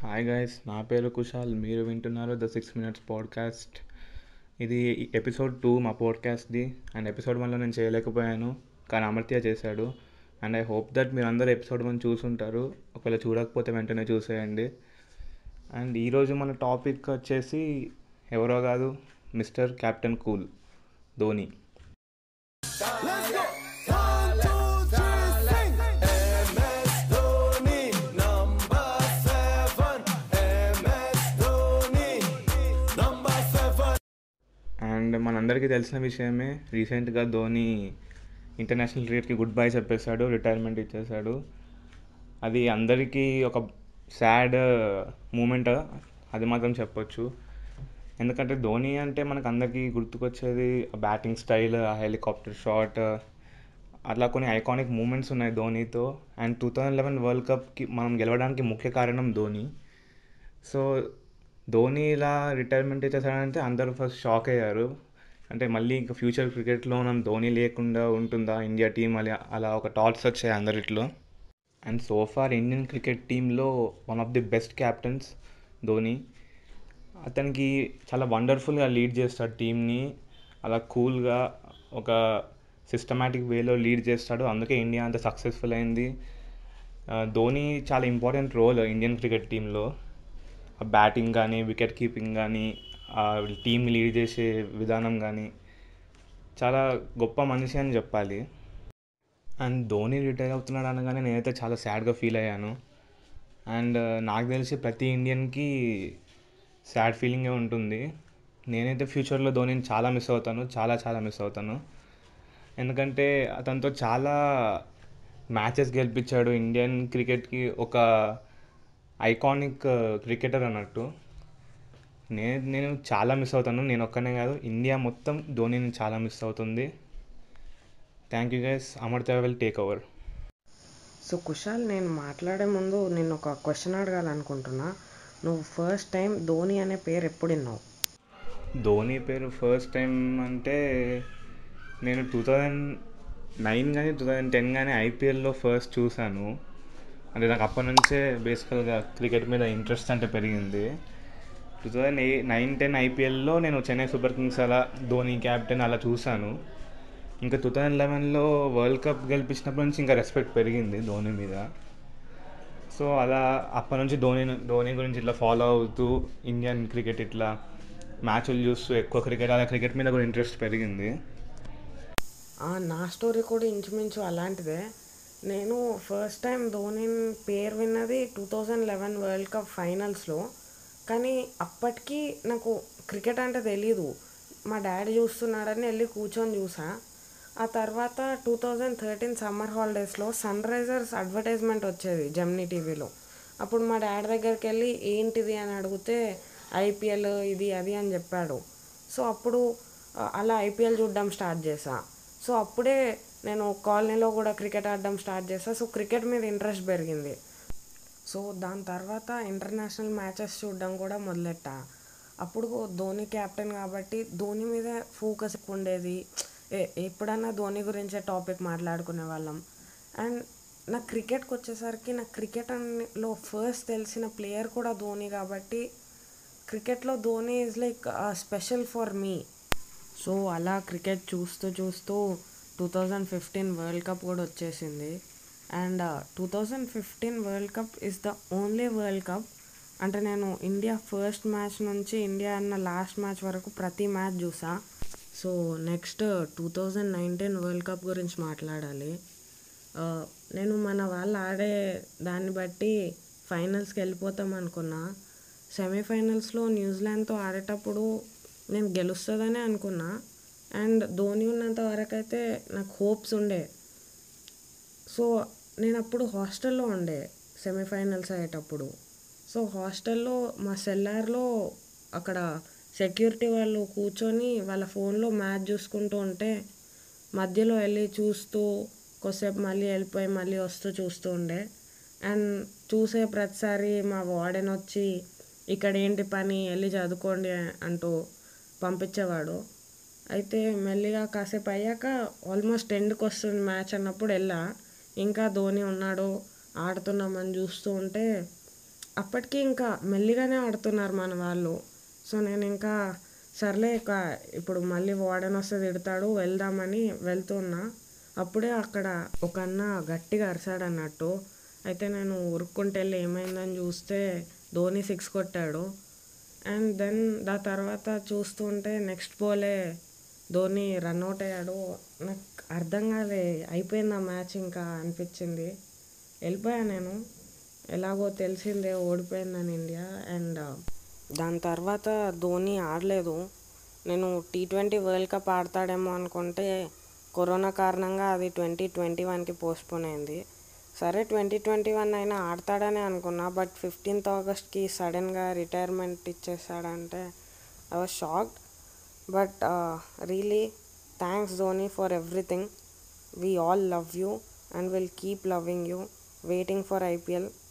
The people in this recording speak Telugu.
హాయ్ గైస్ నా పేరు కుశాల్ మీరు వింటున్నారు ద సిక్స్ మినిట్స్ పాడ్కాస్ట్ ఇది ఎపిసోడ్ టూ మా పాడ్కాస్ట్ది అండ్ ఎపిసోడ్ వన్లో నేను చేయలేకపోయాను కానీ అమర్త్య చేశాడు అండ్ ఐ హోప్ దట్ మీరు అందరూ ఎపిసోడ్ వన్ చూసుంటారు ఒకవేళ చూడకపోతే వెంటనే చూసేయండి అండ్ ఈరోజు మన టాపిక్ వచ్చేసి ఎవరో కాదు mister captain cool Dhoni Let's go. One, two, three, sing. MS Dhoni, number seven. MS Dhoni, number seven. And మనందరికీ తెలిసిన విషయమే రీసెంట్గా ధోని ఇంటర్నేషనల్ క్రికెట్కి గుడ్ బై చెప్పేశాడు రిటైర్మెంట్ ఇచ్చేశాడు అది అందరికీ ఒక సాడ్ మూమెంట్ అది మాత్రం చెప్పొచ్చు ఎందుకంటే ధోని అంటే మనకు అందరికీ గుర్తుకొచ్చేది బ్యాటింగ్ స్టైల్ ఆ హెలికాప్టర్ షాట్ అట్లా కొన్ని ఐకానిక్ మూమెంట్స్ ఉన్నాయి ధోనితో and two thousand eleven world కప్కి మనం గెలవడానికి ముఖ్య కారణం ధోని సో ధోని ఇలా రిటైర్మెంట్ ఇచ్చేసాడంటే అందరూ ఫస్ట్ షాక్ అయ్యారు అంటే మళ్ళీ ఇంకా ఫ్యూచర్ క్రికెట్లో మనం ధోని లేకుండా ఉంటుందా ఇండియా టీం అలా అలా ఒక థాట్స్ వచ్చాయి అందరిట్లో అండ్ సోఫార్ ఇండియన్ క్రికెట్ టీంలో one of the best captains Dhoni అతనికి చాలా వండర్ఫుల్గా లీడ్ చేస్తాడు టీంని అలా కూల్గా ఒక సిస్టమేటిక్ వేలో లీడ్ చేస్తాడు అందుకే ఇండియా అంత సక్సెస్ఫుల్ అయింది ఆ, ధోని చాలా ఇంపార్టెంట్ రోల్ ఇండియన్ క్రికెట్ టీంలో బ్యాటింగ్ కానీ వికెట్ కీపింగ్ కానీ టీం లీడ్ చేసే విధానం కానీ చాలా గొప్ప మనిషి అని చెప్పాలి అండ్ ధోని రిటైర్ అవుతున్నాడు అనగానే నేనైతే చాలా సాడ్గా ఫీల్ అయ్యాను అండ్ నాకు తెలిసి ప్రతి ఇండియన్కి సాడ్ ఫీలింగే ఉంటుంది నేనైతే ఫ్యూచర్లో ధోనిని చాలా మిస్ అవుతాను చాలా చాలా మిస్ అవుతాను ఎందుకంటే అతనితో చాలా మ్యాచెస్ గెలిపించాడు ఇండియన్ క్రికెట్కి ఒక ఐకానిక్ క్రికెటర్ అన్నట్టు నేను నేను చాలా మిస్ అవుతాను నేను ఒక్కనే కాదు ఇండియా మొత్తం ధోనిని చాలా మిస్ అవుతుంది thank you guys Amartya will take over so Kushal నేను మాట్లాడే ముందు నేను ఒక క్వశ్చన్ అడగాలనుకుంటున్నా నువ్వు ఫస్ట్ టైం ధోని అనే పేరు ఎప్పుడు విన్నావు ధోని పేరు ఫస్ట్ టైం అంటే నేను టూ థౌజండ్ నైన్ కానీ టూ థౌజండ్ టెన్ కానీ ఐపీఎల్లో ఫస్ట్ చూశాను అంటే నాకు అప్పటి నుంచే బేసికల్గా క్రికెట్ మీద ఇంట్రెస్ట్ అంటే పెరిగింది two thousand eight nine ten ఐపీఎల్లో నేను చెన్నై సూపర్ కింగ్స్ అలా ధోని క్యాప్టెన్ అలా చూశాను ఇంకా టూ థౌజండ్ లెవెన్లో వరల్డ్ కప్ గెలిపించినప్పటి నుంచి ఇంకా రెస్పెక్ట్ పెరిగింది ధోని మీద సో అలా అప్పటి నుంచి ధోని ధోని గురించి ఇట్లా ఫాలో అవుతూ ఇండియన్ క్రికెట్ ఇట్లా మ్యాచ్లు చూస్తూ ఎక్కువ క్రికెట్ అలా క్రికెట్ మీద కూడా ఇంట్రెస్ట్ పెరిగింది ఆ, నా స్టోరీ కూడా ఇంచుమించు అలాంటిదే నేను ఫస్ట్ టైం ధోని పేరు విన్నది two thousand eleven world cup ఫైనల్స్లో కానీ అప్పటికి నాకు క్రికెట్ అంటే తెలీదు మా డాడీ చూస్తున్నాడని వెళ్ళి కూర్చొని చూసా ఆ తర్వాత టూ థౌజండ్ థర్టీన్ సమ్మర్ హాలిడేస్లో సన్ రైజర్స్ అడ్వర్టైజ్మెంట్ వచ్చేది జమ్నీ టీవీలో అప్పుడు మా డాడీ దగ్గరికి వెళ్ళి ఏంటిది అని అడిగితే ఐపీఎల్ ఇది అది అని చెప్పాడు సో అప్పుడు ఆ, అలా ఐపీఎల్ చూడడం స్టార్ట్ చేసా సో అప్పుడే నేను కాలనీలో కూడా క్రికెట్ ఆడడం స్టార్ట్ చేసా సో క్రికెట్ మీద ఇంట్రెస్ట్ పెరిగింది సో దాని తర్వాత ఇంటర్నేషనల్ మ్యాచెస్ చూడడం కూడా మొదలెట్టా అప్పుడు ధోని కెప్టెన్ కాబట్టి ధోని మీద ఫోకస్ ఎక్కువ ఉండేది ఏ- ఎప్పుడన్నా ధోని గురించే టాపిక్ మాట్లాడుకునే వాళ్ళం అండ్ నా క్రికెట్కి వచ్చేసరికి నా క్రికెట్ లో ఫస్ట్ తెలిసిన ప్లేయర్ కూడా ధోని కాబట్టి క్రికెట్లో Dhoni is like special for me so అలా క్రికెట్ చూస్తూ చూస్తూ two thousand fifteen world cup కూడా వచ్చేసింది and two thousand fifteen world cup is the only world cup అంటే నేను ఇండియా ఫస్ట్ మ్యాచ్ నుంచి ఇండియా అన్న లాస్ట్ మ్యాచ్ వరకు ప్రతి మ్యాచ్ చూసా so next two thousand nineteen world cup గురించి మాట్లాడాలి ఆ, నేను మన వాళ్ళు ఆడే దాన్ని బట్టి ఫైనల్స్కి వెళ్ళిపోతాం అనుకున్నా సెమీఫైనల్స్లో న్యూజిలాండ్తో ఆడేటప్పుడు నేను గెలుస్తుందనే అనుకున్నా అండ్ ధోని ఉన్నంత వరకు అయితే నాకు హోప్స్ ఉండే సో నేను అప్పుడు హాస్టల్లో ఉండే సెమీఫైనల్స్ అయ్యేటప్పుడు సో హాస్టల్లో మా సెల్లార్లో అక్కడ సెక్యూరిటీ వాళ్ళు కూర్చొని వాళ్ళ ఫోన్లో మ్యాచ్ చూసుకుంటూ ఉంటే మధ్యలో వెళ్ళి చూస్తూ కొద్దిసేపు మళ్ళీ వెళ్ళిపోయి మళ్ళీ వస్తూ చూస్తూ ఉండే అండ్ చూసే ప్రతిసారి మా వార్డెన్ వచ్చి ఇక్కడ ఏంటి పని వెళ్ళి చదువుకోండి అంటూ పంపించేవాడు అయితే మెల్లిగా కాసేపు అయ్యాక ఆల్మోస్ట్ ఎండ్కి వస్తుంది మ్యాచ్ అన్నప్పుడు వెళ్ళా ఇంకా ధోని ఉన్నాడు ఆడుతున్నామని చూస్తూ ఉంటే అప్పటికి ఇంకా మెల్లిగానే ఆడుతున్నారు మన వాళ్ళు సో నేను ఇంకా సర్లే ఇక ఇప్పుడు మళ్ళీ వార్డెన్ వస్తే తిడతాడు వెళ్దామని వెళ్తున్నా అప్పుడే అక్కడ ఒక అన్న గట్టిగా అరిసాడు అన్నట్టు అయితే నేను ఉరుక్కుంటే వెళ్ళి ఏమైందని చూస్తే ధోని సిక్స్ కొట్టాడు అండ్ దెన్ దా తర్వాత చూస్తుంటే నెక్స్ట్ బాలే ధోని రన్అట్ అయ్యాడు నాకు అర్థం కాలే అయిపోయింది ఆ మ్యాచ్ ఇంకా అనిపించింది వెళ్ళిపోయా నేను ఎలాగో తెలిసిందే ఓడిపోయిందని ఇండియా అండ్ దాని తర్వాత ధోని ఆడలేదు నేను టీ ట్వంటీ వరల్డ్ కప్ ఆడతాడేమో అనుకుంటే కరోనా కారణంగా అది ట్వంటీ ట్వంటీ వన్కి పోస్ట్పోన్ అయింది సరే ట్వంటీ ట్వంటీ వన్ అయినా ఆడతాడని అనుకున్నా బట్ ఫిఫ్టీన్త్ ఆగస్ట్కి సడన్గా రిటైర్మెంట్ ఇచ్చేసాడంటే I was shocked but really thanks Dhoni for everything we all love you and will keep loving you waiting for IPL